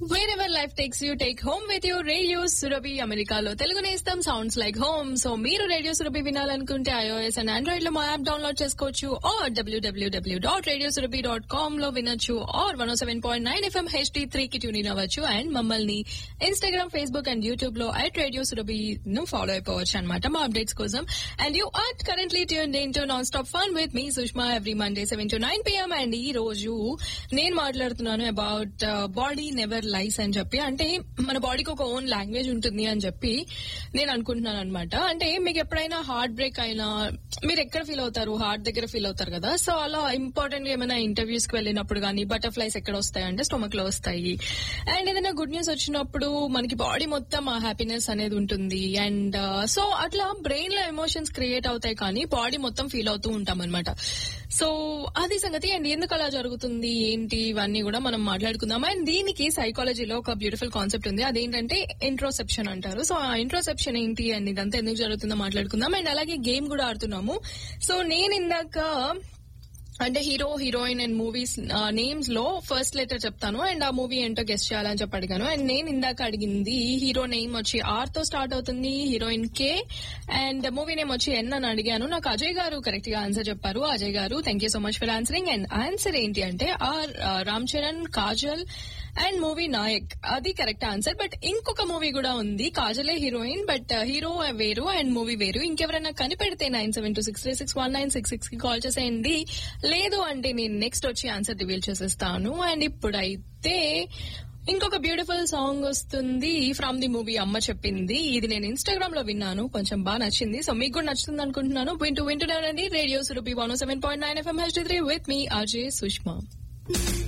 wear wherever life takes you take home with you radio Surabhi అమెరికాలో తెలుగు నేస్తం sounds like home so మీరు radio Surabhi వినాలనుకుంటే iOS and Android లో మా యాప్ డౌన్లోడ్ చేసుకోవచ్చు or WWW dot radio Surabhi dot com లో వినొచ్చు or one seven point nine FM HD three కి ట్యూన్ ఇన్ అవ్వచ్చు అండ్ మమ్మల్ని ఇన్స్టాగ్రామ్ ఫేస్బుక్ అండ్ యూట్యూబ్ లో అట్ రేడియో సురభి ను ఫాలో అయిపోవచ్చు అనమాట మా అప్డేట్స్ కోసం and you are currently tune in to non stop fun with me Sushma every Monday seven to nine PM and ఈ రోజు నేను మాట్లాడుతున్నాను అబౌట్ బాడీ నెవర్ లైస్ అని చెప్పి అంటే మన బాడీకి ఒక ఓన్ లాంగ్వేజ్ ఉంటుంది అని చెప్పి నేను అనుకుంటున్నాను అనమాట అంటే మీకు ఎప్పుడైనా హార్ట్ బ్రేక్ అయినా మీరు ఎక్కడ ఫీల్ అవుతారు హార్ట్ దగ్గర ఫీల్ అవుతారు కదా సో అలా ఇంపార్టెంట్ ఏమైనా ఇంటర్వ్యూస్ కి వెళ్ళినప్పుడు కానీ బటర్ఫ్లైస్ ఎక్కడ వస్తాయి అంటే స్టొమక్ లో వస్తాయి అండ్ ఏదైనా గుడ్ న్యూస్ వచ్చినప్పుడు మనకి బాడీ మొత్తం ఆ హ్యాపీనెస్ అనేది ఉంటుంది అండ్ సో అట్లా బ్రెయిన్ లో ఎమోషన్స్ క్రియేట్ అవుతాయి కానీ బాడీ మొత్తం ఫీల్ అవుతూ ఉంటాం అనమాట సో అది సంగతి అండ్ ఎందుకు అలా జరుగుతుంది ఏంటి ఇవన్నీ కూడా మనం మాట్లాడుకుందాం అండ్ దీనికి సైకాలజీలో ఒక బ్యూటిఫుల్ కాన్సెప్ట్ ఉంది అదేంటంటే ఇంట్రోసెప్షన్ అంటారు సో ఆ ఇంట్రోసెప్షన్ ఏంటి అండ్ ఇదంతా ఎందుకు జరుగుతుందో మాట్లాడుకుందాం అండ్ అలాగే గేమ్ కూడా ఆడుతున్నాము సో నేను ఇందాక అంటే hero heroine and movies names లో ఫస్ట్ లెటర్ చెప్తాను అండ్ ఆ మూవీ ఏంటో గెస్ట్ చేయాలని చెప్పి అడిగాను అండ్ నేను ఇందాక అడిగింది హీరో నేమ్ వచ్చి ఆర్ తో స్టార్ట్ అవుతుంది heroine K and movie name వచ్చి ఎన్ అని అడిగాను నాకు అజయ్ గారు కరెక్ట్ గా ఆన్సర్ చెప్పారు Ajay garu thank you so much for answering and answer ఏంటి అంటే ఆర్ రామ్ చరణ్ కాజల్ అండ్ మూవీ నాయక్ అది కరెక్ట్ ఆన్సర్ బట్ ఇంకొక మూవీ కూడా ఉంది కాజలే హీరోయిన్ బట్ హీరో వేరు అండ్ మూవీ వేరు ఇంకెవరైనా కనిపెడితే nine seven two six three six one nine six six కి కాల్ చేసేయండి లేదు అంటే నేను నెక్స్ట్ వచ్చి ఆన్సర్ రివీల్ చేసేస్తాను అండ్ ఇప్పుడైతే ఇంకొక బ్యూటిఫుల్ సాంగ్ వస్తుంది from the movie Amma Cheppindi ఇది నేను ఇన్స్టాగ్రామ్ లో విన్నాను కొంచెం బాగా నచ్చింది సో మీకు కూడా నచ్చుతుంది అనుకుంటున్నాను వింటూ వింటున్నానండి radio Surabhi one seven point nine FM H three with మీ అజయ్ సుష్మా